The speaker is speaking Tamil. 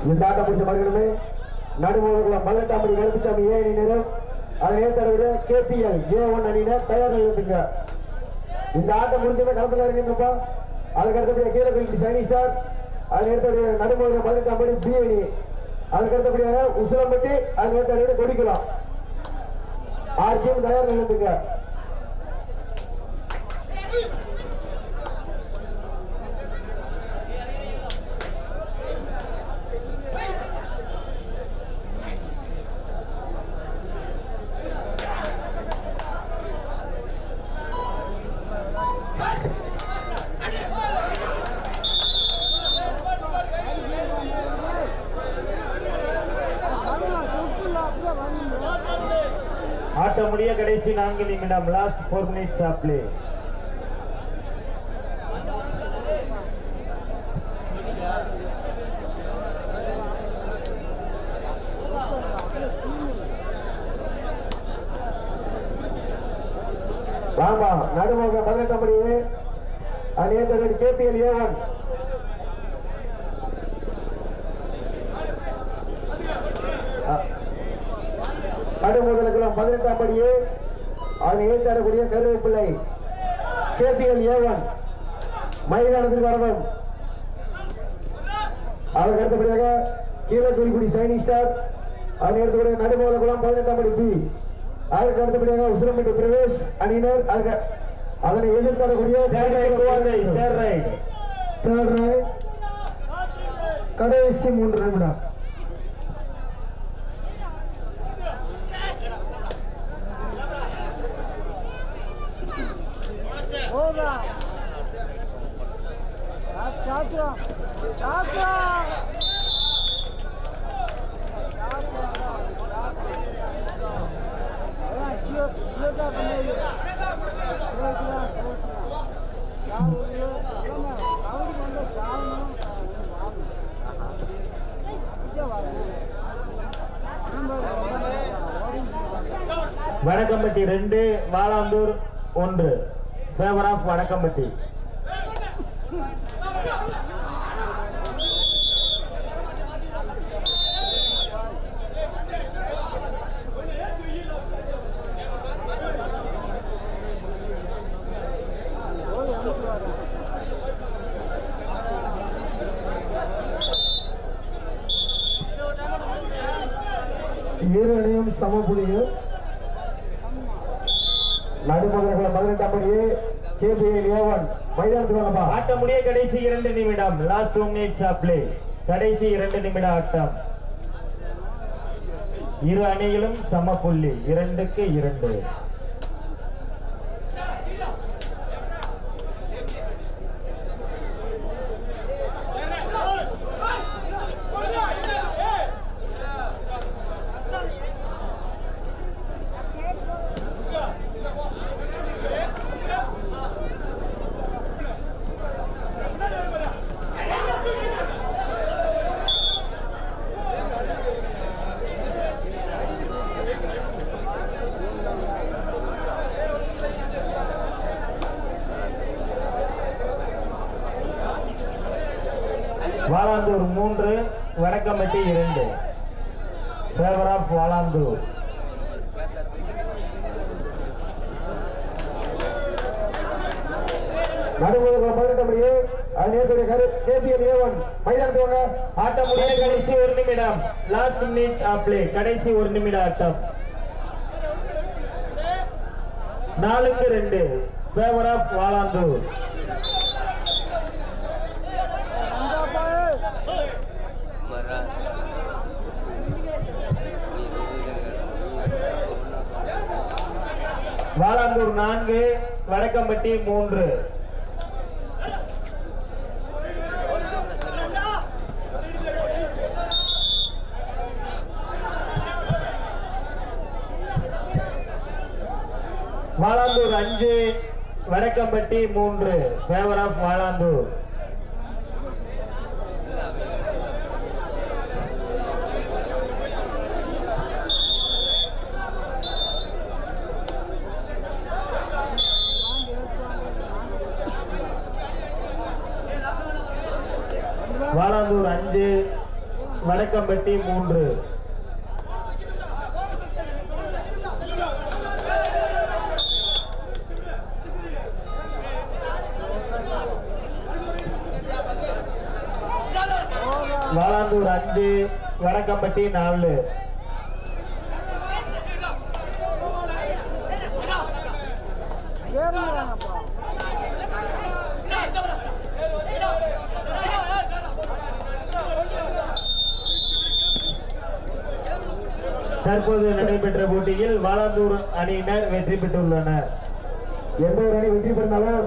இந்த ஆட்டம் முடிச்ச மறுகணமே நடுமுதற்குள்ள பதினெட்டாம் படி கருப்புச்சாமி ஏ அணி நேரம் அதை நேரத்தோட கேபிஎல் ஏ ஒன் அணியினர் தயார் இருந்துங்க இந்த ஆட்டம் முடிஞ்சமே களத்துல இறங்கிருப்பா அதுக்கு அடுத்தபடியாக கீழே சைனி ஸ்டார் அது நேரத்தோட நடுமுதல பதினெட்டாம் படி பி அணி அதுக்கு அடுத்தபடியாக உசிலம்பட்டி அது நேரத்தோட கொடிக்கலாம் ஆர்டிஎம் தயார் நிலத்துங்க ஆட்டம் முடிய கடைசி நான்கு நிமிடம் last four minutes of play வாமா நடுமுக பதினெட்டாம் படி அது நேரத்தோட கேபிஎல் ஏ ஒன் நடுமுதலுக்குள்ள பதினெட்டாம் படியே அது ஏற்றாடக்கூடிய கருவேப்பிள்ளை கேபிஎல் ஏ ஒன் மைதானத்திற்கு வரணும் அதற்கு அடுத்தபடியாக கீழே குறிப்பிடி சைனிங் ஸ்டார் அதனை எடுத்துக்கூடிய நடுமோதகுளம் பதினெட்டாம் படி பி அதற்கு அடுத்தபடியாக உசிலம்பட்டி பிரவேஷ் அணியினர் அதற்கு அதனை எதிர்த்தாடக்கூடிய தேர்ட் ரைட் தேர்ட் ரைட் கடைசி மூன்று நிமிடம் வடக்கம்பட்டி ரெண்டு வாலாந்தூர் ஒன்று ஃபேவர் ஆஃப் வடக்கம்பட்டி இரு அணியும் சம புள்ளிகள் நடுமுதலுக்குள்ள பதினெட்டாம் படியே கேபிஎல் ஏ ஒன் மைதானத்துக்கு வாங்கப்பா ஆட்டம் முடிய கடைசி இரண்டு நிமிடம் last two minutes of play கடைசி இரண்டு நிமிட ஆட்டம் இரு அணிகளும் சம புள்ளி இரண்டுக்கு இரண்டு வாலாந்தூர் மூன்று வடக்கம்பட்டி இரண்டு ஃபேவர் ஆஃப் வாலாந்தூர் நடுமுதலுக்குள்ள பதினெட்டாம் படியே அது நேரத்துடைய கரு கேபிஎல் ஏ ஒன் மைதானத்துக்கு வாங்க ஆட்டம் முடிய கடைசி ஒரு நிமிடம் லாஸ்ட் மினிட் ஆஃப் பிளே கடைசி ஒரு நிமிட ஆட்டம் நாலுக்கு ரெண்டு ஃபேவர் ஆஃப் வாலாந்தூர் வாலாந்தூர் நான்கு வடக்கம்பட்டி மூன்று வாலாந்தூர் அஞ்சு வடக்கம்பட்டி மூன்று ஃபேவர் ஆஃப் வாலாந்தூர் வாலாந்தூர் அஞ்சு வடக்கம்பட்டி மூன்று வாலாந்தூர் அஞ்சு வடக்கம்பட்டி நாலு தற்போது நடைபெற்ற போட்டியில் வாலாந்தூர் அணியினர் வெற்றி பெற்றுள்ளனர் எந்த ஒரு அணி வெற்றி பெறுந்தாலும்